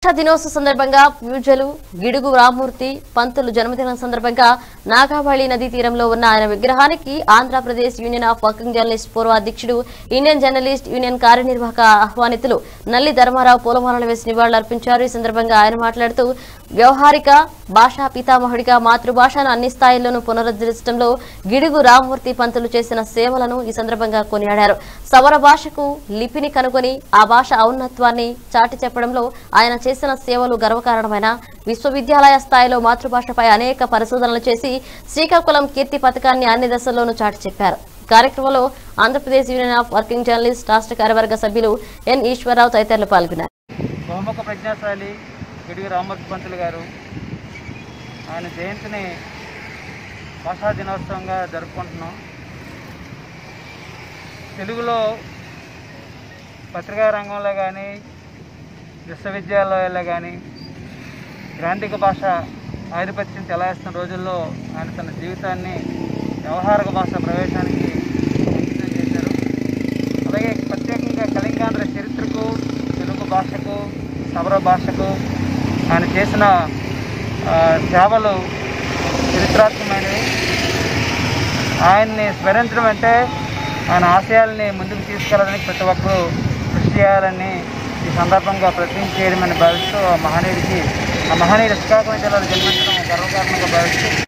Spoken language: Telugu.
దినోత్సవ సందర్భంగా పూజలు గిడుగు రామూర్తి పంతులు జన్మదినం సందర్భంగా నాగావళి నదీ తీరంలో ఉన్న ఆయన విగ్రహానికి Andhra Pradesh union of working journalist పూర్వ అధ్యక్షుడు ఇండియన్ జర్నలిస్ట్ యూనియన్ కార్యనిర్వాహక ఆహ్వానితులు నల్లి ధర్మారావు పూలమాలలు వేసి నివాళులర్పించారు ఈ సందర్భంగా ఆయన మాట్లాడుతూ వ్యవహారిక భాషా పితామహుడిగా మాతృభాషను అన్ని స్థాయిల్లోనూ పునరుద్ధరించడంలో గిడుగు రామమూర్తి పంతులు చేసిన సేవలను ఈ సందర్భంగా కొనియాడారు సవర భాషకు లిపిని కనుగొని ఆ భాష ఔన్నత్వాన్ని చాటి చెప్పడంలో ఆయన చేసిన సేవలు గర్వకారణమైన విశ్వవిద్యాలయ స్థాయిలో మాతృభాషపై అనేక పరిశోధనలు చేసి శ్రీకాకుళం కీర్తి పథకాన్ని అన్ని దశల్లోనూ చాటి చెప్పారు ఈ కార్యక్రమంలో Andhra Pradesh union of working journalist రాష్ట్ర కార్యవర్గ సభ్యులు ఎన్ ఈశ్వరరావు తదితరులు పాల్గొన్నారు బహుముఖ ప్రజ్ఞాశాలి గిడిగి రామూర్తి పంతులు గారు ఆయన జయంతిని భాషా దినోత్సవంగా జరుపుకుంటున్నాం తెలుగులో పత్రికా రంగంలో కానీ విశ్వవిద్యాలయాల్లో కానీ గ్రాంధిక భాష ఆధిపత్యం చెలాయిస్తున్న రోజుల్లో ఆయన తన జీవితాన్ని వ్యవహారిక భాష ప్రవేశానికి అంకితం చేశారు అలాగే ప్రత్యేకంగా కళింగాంధ్ర చరిత్రకు తెలుగు భాషకు సబర భాషకు ఆయన చేసిన ఆ, సేవలు చరిత్రాత్మకమైనవి ఆయన్ని స్మరించడం అంటే ఆయన ఆశయాల్ని ముందుకు తీసుకెళ్ళడానికి ప్రతి ఒక్కరూ కృషి చేయాలని ఈ సందర్భంగా ప్రతిజ్ఞ చేయడమని భావిస్తూ ఆ మహనీయుడికి ఆ మహనీయుడు శ్రీకాకుళం జిల్లాలో జన్మించడం గర్వకారణంగా భావిస్తూ